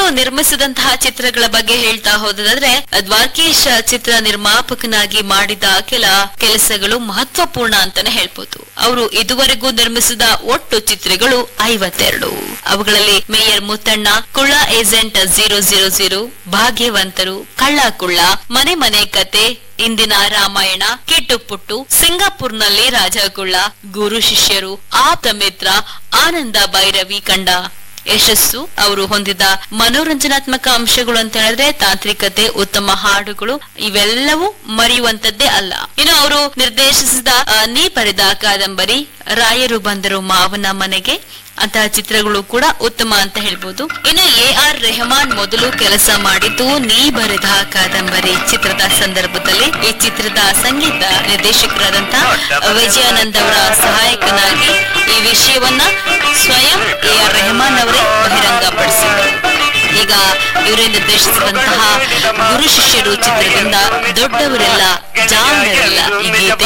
ನಿರ್ಮಿಸಿದಂತಹ ಚಿತ್ರಗಳ ಬಗ್ಗೆ ಹೇಳ್ತಾ ಹೋದಾದ್ರೆ ದ್ವಾರಕೀಶ್ ಚಿತ್ರ ನಿರ್ಮಾಪಕನಾಗಿ ಮಾಡಿದ ಕೆಲ ಕೆಲಸಗಳು ಮಹತ್ವಪೂರ್ಣ ಅಂತಾನೆ ಹೇಳ್ಬೋದು ಅವರು ಇದುವರೆಗೂ ನಿರ್ಮಿಸಿದ ಒಟ್ಟು ಚಿತ್ರಗಳು ಐವತ್ತೆರಡು ಅವುಗಳಲ್ಲಿ ಮೇಯರ್ ಮುತ್ತಣ್ಣ ಕುಳ್ಳ ಏಜೆಂಟ್ ಜೀರೋ ಜೀರೋ ಜೀರೋ ಭಾಗ್ಯವಂತರು ಕಳ್ಳ ಕುಳ್ಳ ಮನೆ ಮನೆ ಕತೆ ಇಂದಿನ ರಾಮಾಯಣ ಕಿಟ್ಟು ಪುಟ್ಟು ಸಿಂಗಾಪುರ್ನಲ್ಲಿ ರಾಜಗುಳ್ಳ ಗುರು ಶಿಷ್ಯರು ಆಪ್ತ ಮಿತ್ರ ಆನಂದ ಭೈರವಿ ಕಂಡ ಯಶಸ್ಸು ಅವರು ಹೊಂದಿದ ಮನೋರಂಜನಾತ್ಮಕ ಅಂಶಗಳು ಅಂತ ಹೇಳಿದ್ರೆ ತಾಂತ್ರಿಕತೆ ಉತ್ತಮ ಹಾಡುಗಳು ಇವೆಲ್ಲವೂ ಮರೆಯುವಂತದ್ದೇ ಅಲ್ಲ ಇನ್ನು ಅವರು ನಿರ್ದೇಶಿಸಿದ ಆ, ನೀ ಬರೆದ ಕಾದಂಬರಿ ರಾಯರು ಬಂದರು ಮಾವನ ಮನೆಗೆ ಅಂತಹ ಚಿತ್ರಗಳು ಕೂಡ ಉತ್ತಮ ಅಂತ ಹೇಳ್ಬೋದು ಇನ್ನು ಎ ಆರ್ ರೆಹಮಾನ್ ಮೊದಲು ಕೆಲಸ ಮಾಡಿದ್ದು ನೀ ಬರೆದ ಕಾದಂಬರಿ ಚಿತ್ರದ ಸಂದರ್ಭದಲ್ಲಿ ಈ ಚಿತ್ರದ ಸಂಗೀತ ನಿರ್ದೇಶಕರಾದಂತಹ ವಿಜಯಾನಂದ್ ಅವರ ಸಹಾಯಕನಾಗಿ ಈ ವಿಷಯವನ್ನ ಸ್ವಯಂ ಎ ಆರ್ ರೆಹಮಾನ್ ಅವರೇ ಬಹಿರಂಗಪಡಿಸಿದರು ಈಗ ಇವರೇ ನಿರ್ದೇಶಿಸಿದಂತಹ ಗುರು ಶಿಷ್ಯರು ಚಿತ್ರದಿಂದ ದೊಡ್ಡವರೆಲ್ಲ ಜಾಣರೆಲ್ಲ ಈ ಗೀತೆ